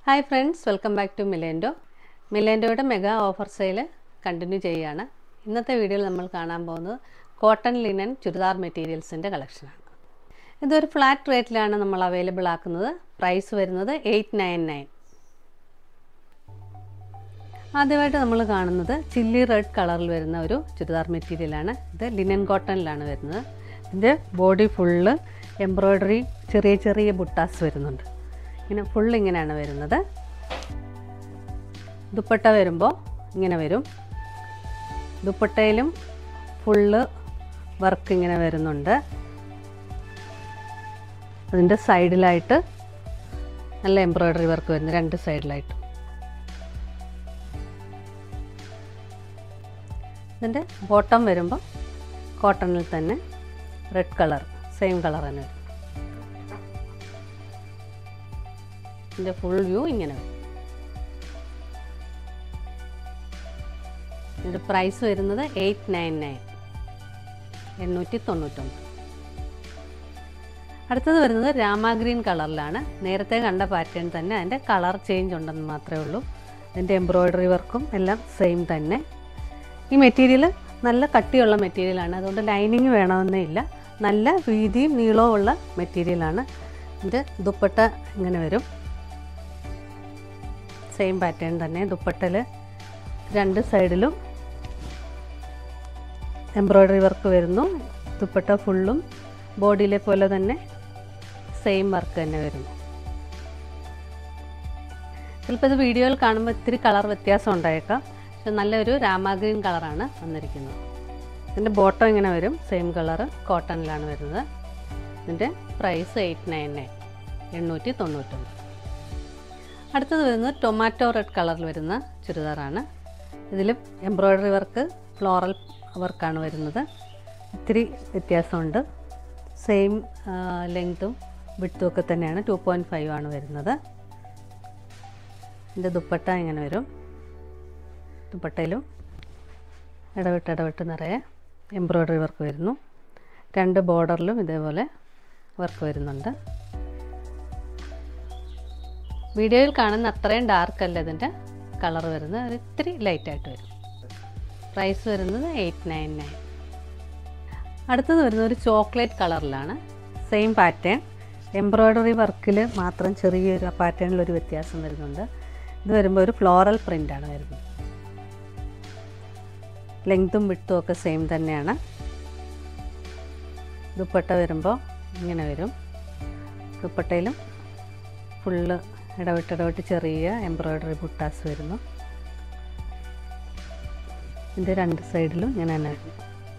hi friends welcome back to Milendo മിലേൻഡോയുടെ mega offer sale continue ചെയ്യുകയാണ് ഇന്നത്തെ വീഡിയോയിൽ നമ്മൾ കാണാൻ പോകുന്നത് കോട്ടൺ ലിനൻ ചുരിദാർ മെറ്റീരിയൽസിൻ്റെ കളക്ഷനാണ് ഇതൊരു ഫ്ലാറ്റ് റേറ്റിലാണ് നമ്മൾ അവൈലബിൾ ആക്കുന്നത് പ്രൈസ് വരുന്നത് എയ്റ്റ് നയൻ നയൻ ആദ്യമായിട്ട് നമ്മൾ കാണുന്നത് ചില്ലി റെഡ് കളറിൽ വരുന്ന ഒരു ചുരിദാർ മെറ്റീരിയലാണ് ഇത് ലിനൻ കോട്ടണിലാണ് വരുന്നത് ഇതിൻ്റെ ബോഡി ഫുള്ള് എംബ്രോയ്ഡറി ചെറിയ ചെറിയ ബുട്ടാസ് വരുന്നുണ്ട് ഇങ്ങനെ ഫുൾ ഇങ്ങനെയാണ് വരുന്നത് ദുപ്പട്ട വരുമ്പോൾ ഇങ്ങനെ വരും ദുപ്പട്ടയിലും ഫുള്ള് വർക്ക് ഇങ്ങനെ വരുന്നുണ്ട് അതിൻ്റെ സൈഡിലായിട്ട് നല്ല എംബ്രോയ്ഡറി വർക്ക് വരുന്നു രണ്ട് സൈഡിലായിട്ട് ഇതിൻ്റെ ബോട്ടം വരുമ്പോൾ കോട്ടണിൽ തന്നെ റെഡ് കളർ സെയിം കളർ തന്നെ വരും ഇതിൻ്റെ ഫുൾ വ്യൂ ഇങ്ങനെ വരും ഇതിൻ്റെ പ്രൈസ് വരുന്നത് എയ്റ്റ് നയൻ നയൻ എണ്ണൂറ്റി തൊണ്ണൂറ്റൊമ്പത് അടുത്തത് വരുന്നത് രാമാഗ്രീൻ കളറിലാണ് നേരത്തെ കണ്ട പാറ്റേൺ തന്നെ അതിൻ്റെ കളർ ചേഞ്ച് ഉണ്ടെന്ന് മാത്രമേ ഉള്ളൂ അതിൻ്റെ എംബ്രോയ്ഡറി വർക്കും എല്ലാം സെയിം തന്നെ ഈ മെറ്റീരിയൽ നല്ല കട്ടിയുള്ള മെറ്റീരിയലാണ് അതുകൊണ്ട് ലൈനിങ് വേണമെന്നേ ഇല്ല നല്ല വീതിയും നീളവും ഉള്ള മെറ്റീരിയലാണ് ഇത് ദുപ്പട്ട ഇങ്ങനെ വരും സെയിം പാറ്റേൺ തന്നെ ദുപ്പട്ടയിൽ രണ്ട് സൈഡിലും എംബ്രോയ്ഡറി വർക്ക് വരുന്നു ദുപ്പട്ട ഫുള്ളും ബോഡിയിലെ പോലെ തന്നെ സെയിം വർക്ക് തന്നെ വരുന്നു ചിലപ്പോൾ ഇത് വീഡിയോയിൽ കാണുമ്പോൾ ഇത്തിരി കളർ വ്യത്യാസം ഉണ്ടായേക്കാം പക്ഷെ നല്ലൊരു രാമാഗ്രീൻ കളറാണ് വന്നിരിക്കുന്നത് ഇതിൻ്റെ ബോട്ടം ഇങ്ങനെ വരും സെയിം കളറ് കോട്ടണിലാണ് വരുന്നത് ഇതിൻ്റെ പ്രൈസ് എയ്റ്റ് നയൻ നയൻ എണ്ണൂറ്റി തൊണ്ണൂറ്റൊമ്പത് അടുത്തത് വരുന്നത് ടൊമാറ്റോ റെഡ് കളറിൽ വരുന്ന ചുരിദാറാണ് ഇതിൽ എംബ്രോയ്ഡറി വർക്ക് ഫ്ലോറൽ വർക്കാണ് വരുന്നത് ഇത്തിരി വ്യത്യാസമുണ്ട് സെയിം ലെങ്ത്തും വിട്ടും ഒക്കെ തന്നെയാണ് ടു പോയിൻറ്റ് ഫൈവ് ആണ് വരുന്നത് ഇതിൻ്റെ ദുപ്പട്ട ഇങ്ങനെ വരും ദുപ്പട്ടയിലും ഇടവിട്ട് ഇടവിട്ട് നിറയെ എംബ്രോയ്ഡറി വർക്ക് വരുന്നു രണ്ട് ബോർഡറിലും ഇതേപോലെ വർക്ക് വരുന്നുണ്ട് വീഡിയോയിൽ കാണുന്ന അത്രയും ഡാർക്ക് അല്ല ഇതിൻ്റെ കളർ വരുന്നത് ഒരു ഇത്തിരി ലൈറ്റായിട്ട് വരും പ്രൈസ് വരുന്നത് എയ്റ്റ് നയൻ നയൻ അടുത്തത് വരുന്നത് ഒരു ചോക്ലേറ്റ് കളറിലാണ് സെയിം പാറ്റേൺ എംബ്രോയ്ഡറി വർക്കിൽ മാത്രം ചെറിയൊരു പാറ്റേണിലൊരു വ്യത്യാസം വരുന്നുണ്ട് ഇത് വരുമ്പോൾ ഒരു ഫ്ലോറൽ പ്രിൻ്റാണ് വരുന്നത് ലെങ്തും വിട്ടും ഒക്കെ സെയിം തന്നെയാണ് ദുപ്പട്ട വരുമ്പോൾ ഇങ്ങനെ വരും ദുപ്പട്ടയിലും ഫുള്ള് ഇടവിട്ട് ഇടവിട്ട് ചെറിയ എംബ്രോയ്ഡറി ബുട്ടാസ് വരുന്നു ഇതിൻ്റെ രണ്ട് സൈഡിലും ഇങ്ങനെ തന്നെ വരും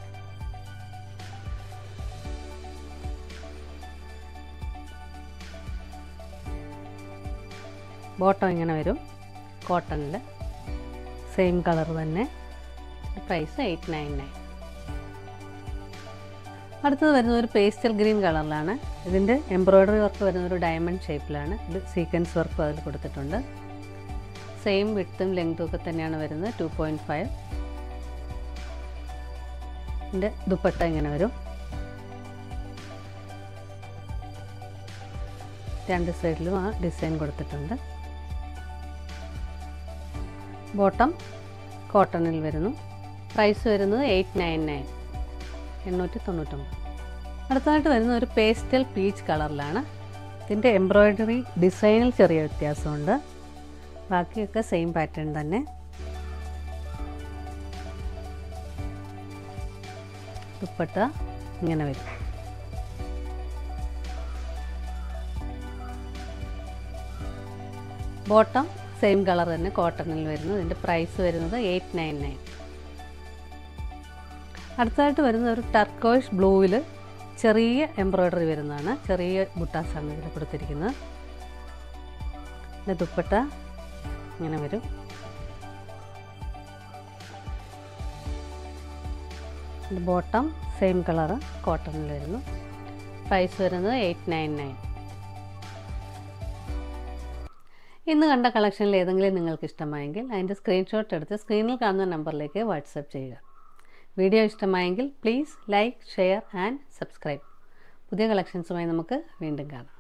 ബോട്ടം ഇങ്ങനെ വരും കോട്ടണിൽ സെയിം കളർ തന്നെ പ്രൈസ് എയ്റ്റ് നയൻ നയൻ അടുത്തത് വരുന്നത് ഒരു പേസ്റ്റൽ ഗ്രീൻ കളറിലാണ് ഇതിൻ്റെ എംബ്രോയ്ഡറി വർക്ക് വരുന്ന ഒരു ഡയമണ്ട് ഷേപ്പിലാണ് ഇത് സീക്വൻസ് വർക്ക് അതിൽ കൊടുത്തിട്ടുണ്ട് സെയിം വിട്ടും ലെങ്തും ഒക്കെ തന്നെയാണ് വരുന്നത് ടു പോയിൻറ്റ് ഫൈവ് ഇതിൻ്റെ ദുപ്പട്ട ഇങ്ങനെ വരും രണ്ട് സൈഡിലും ആ ഡിസൈൻ കൊടുത്തിട്ടുണ്ട് ബോട്ടം കോട്ടണിൽ വരുന്നു പ്രൈസ് വരുന്നത് എയ്റ്റ് നയൻ നയൻ എണ്ണൂറ്റി തൊണ്ണൂറ്റൊമ്പത് അടുത്തതായിട്ട് വരുന്ന ഒരു പേസ്റ്റൽ പീച്ച് കളറിലാണ് ഇതിൻ്റെ എംബ്രോയ്ഡറി ഡിസൈനിൽ ചെറിയ വ്യത്യാസമുണ്ട് ബാക്കിയൊക്കെ സെയിം പാറ്റേൺ തന്നെ ദുപ്പട്ട ഇങ്ങനെ വരും ബോട്ടം സെയിം കളർ തന്നെ കോട്ടണിൽ വരുന്നു ഇതിൻ്റെ പ്രൈസ് വരുന്നത് എയ്റ്റ് നയൻ നയൻ അടുത്തതായിട്ട് വരുന്ന ഒരു ടർക്കോഷ് ബ്ലൂവിൽ ചെറിയ എംബ്രോയ്ഡറി വരുന്നതാണ് ചെറിയ ബുട്ടാസാണ് ഇതിൽ കൊടുത്തിരിക്കുന്നത് പിന്നെ ദുപ്പട്ട ഇങ്ങനെ വരും ബോട്ടം സെയിം കളറ് കോട്ടണിൽ വരുന്നു പ്രൈസ് വരുന്നത് എയ്റ്റ് നയൻ നയൻ ഇന്ന് കണ്ട കളക്ഷനിൽ ഏതെങ്കിലും നിങ്ങൾക്ക് ഇഷ്ടമായെങ്കിൽ അതിൻ്റെ സ്ക്രീൻഷോട്ട് എടുത്ത് സ്ക്രീനിൽ കാണുന്ന നമ്പറിലേക്ക് വാട്സപ്പ് ചെയ്യുക വീഡിയോ ഇഷ്ടമായെങ്കിൽ please like share and subscribe പുതിയ കളക്ഷൻസുമായി നമുക്ക് വീണ്ടും കാണാം